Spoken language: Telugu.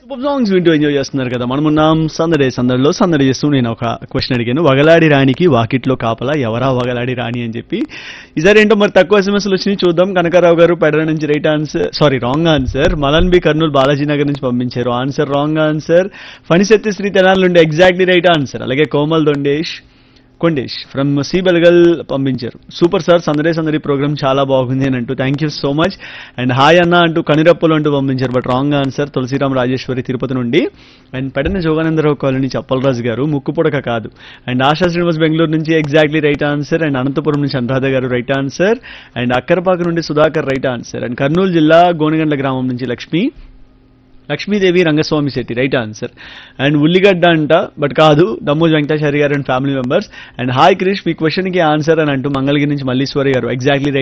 సూపర్ సాంగ్స్ వింటూ ఎంజాయ్ చేస్తున్నారు కదా మనం ఉన్నాం సందడి సందడిలో సందడి చేస్తూ నేను ఒక క్వశ్చన్ అడిగాను వగలాడి రాణికి వాకిట్లో కాపలా ఎవరా వగలాడి రాణి అని చెప్పి ఈసారి ఏంటో మరి తక్కువ ఎస్ఎంఎస్లు వచ్చినాయి చూద్దాం కనకారావు గారు పెడర నుంచి right answer sorry wrong answer Malan B Kurnool Balaji Nagar నుంచి పంపించారు answer wrong answer Phanisetti Sri తెనాల నుండి ఎగ్జాక్ట్లీ రైట్ ఆన్సర్ అలాగే కోమల్ దొండేష్ కొండేష్ ఫ్రమ్ సి బెల్గల్ పంపించారు సూపర్ సార్ సందడే సందడి ప్రోగ్రామ్ చాలా బాగుంది అని అంటూ thank you so much and hi అన్న అంటూ కనిరప్పులు అంటూ పంపించారు but wrong answer Tulasiram Rajeshwari Tirupati నుండి అండ్ పెడన జోగానందరావు కాలనీ చప్పలరాజు గారు ముక్కుపుడక కాదు అండ్ ఆశా శ్రీనివాస్ బెంగళూరు నుంచి exactly right answer and Anantapuram నుంచి Anuradha garu right answer and Akkarapaka నుండి Sudhakar right answer and Kurnool జిల్లా గోనగండ్ల గ్రామం నుంచి Lakshmi Lakshmidevi Rangaswamy Shetty right answer and ఉల్లిగడ్డ అంట బట్ కాదు దమ్మూజ్ వెంకటాచారి గారు and family members and hi Krish మీ క్వశ్చన్ కి ఆన్సర్ అని అంటూ మంగళగిరి నుంచి మల్లీశ్వరి గారు ఎగ్జాక్ట్లీ